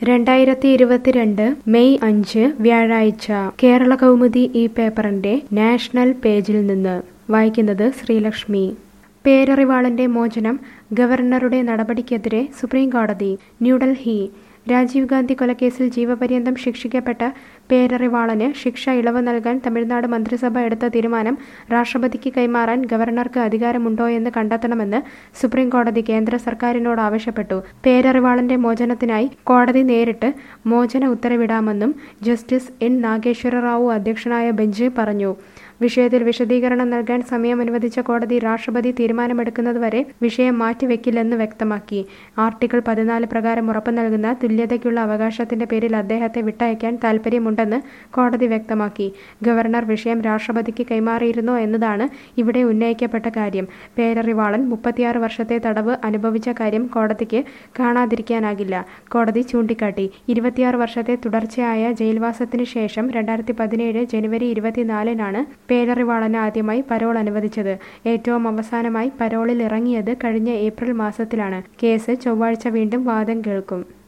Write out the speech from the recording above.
രണ്ടായിരത്തി ഇരുപത്തിരണ്ട് മെയ് അഞ്ച് വ്യാഴാഴ്ച കേരള കൗമുദി ഈ പേപ്പറിന്റെ നാഷണൽ പേജിൽ നിന്ന് വായിക്കുന്നത് ശ്രീലക്ഷ്മി പേരറിവാളന്റെ മോചനം ഗവർണറുടെ നടപടിക്കെതിരെ സുപ്രീം കോടതി ന്യൂഡൽഹി രാജീവ് ഗാന്ധി കൊലക്കേസിൽ ജീവപര്യന്തം ശിക്ഷിക്കപ്പെട്ട പേരറിവാളന് ശിക്ഷ ഇളവ് നൽകാൻ തമിഴ്നാട് മന്ത്രിസഭ എടുത്ത തീരുമാനം രാഷ്ട്രപതിക്ക് കൈമാറാൻ ഗവർണർക്ക് അധികാരമുണ്ടോയെന്ന് കണ്ടെത്തണമെന്ന് സുപ്രീം കോടതി കേന്ദ്ര സർക്കാരിനോട് ആവശ്യപ്പെട്ടു പേരറിവാളന്റെ മോചനത്തിനായി കോടതി നേരിട്ട് മോചന ഉത്തരവിടാമെന്നും ജസ്റ്റിസ് എൻ നാഗേശ്വര റാവു അധ്യക്ഷനായ ബെഞ്ച് പറഞ്ഞു വിഷയത്തിൽ വിശദീകരണം നൽകാൻ സമയം അനുവദിച്ച കോടതി രാഷ്ട്രപതി തീരുമാനമെടുക്കുന്നതുവരെ വിഷയം മാറ്റിവെക്കില്ലെന്ന് വ്യക്തമാക്കി ആർട്ടിക്കിൾ പതിനാല് പ്രകാരം ഉറപ്പു നൽകുന്ന തുല്യതയ്ക്കുള്ള അവകാശത്തിന്റെ പേരിൽ അദ്ദേഹത്തെ വിട്ടയക്കാൻ താൽപ്പര്യമുണ്ടെന്ന് കോടതി വ്യക്തമാക്കി ഗവർണർ വിഷയം രാഷ്ട്രപതിക്ക് കൈമാറിയിരുന്നോ എന്നതാണ് ഇവിടെ ഉന്നയിക്കപ്പെട്ട കാര്യം പേരറിവാളൻ മുപ്പത്തിയാറ് വർഷത്തെ തടവ് അനുഭവിച്ച കാര്യം കോടതിക്ക് കാണാതിരിക്കാനാകില്ല കോടതി ചൂണ്ടിക്കാട്ടി ഇരുപത്തിയാറ് വർഷത്തെ തുടർച്ചയായ ജയിൽവാസത്തിന് ശേഷം രണ്ടായിരത്തി പതിനേഴ് ജനുവരി ഇരുപത്തിനാലിനാണ് പേരറിവാളന് ആദ്യമായി പരോൾ അനുവദിച്ചത് ഏറ്റവും അവസാനമായി പരോളിൽ ഇറങ്ങിയത് കഴിഞ്ഞ ഏപ്രിൽ മാസത്തിലാണ് കേസ് ചൊവ്വാഴ്ച വീണ്ടും വാദം കേൾക്കും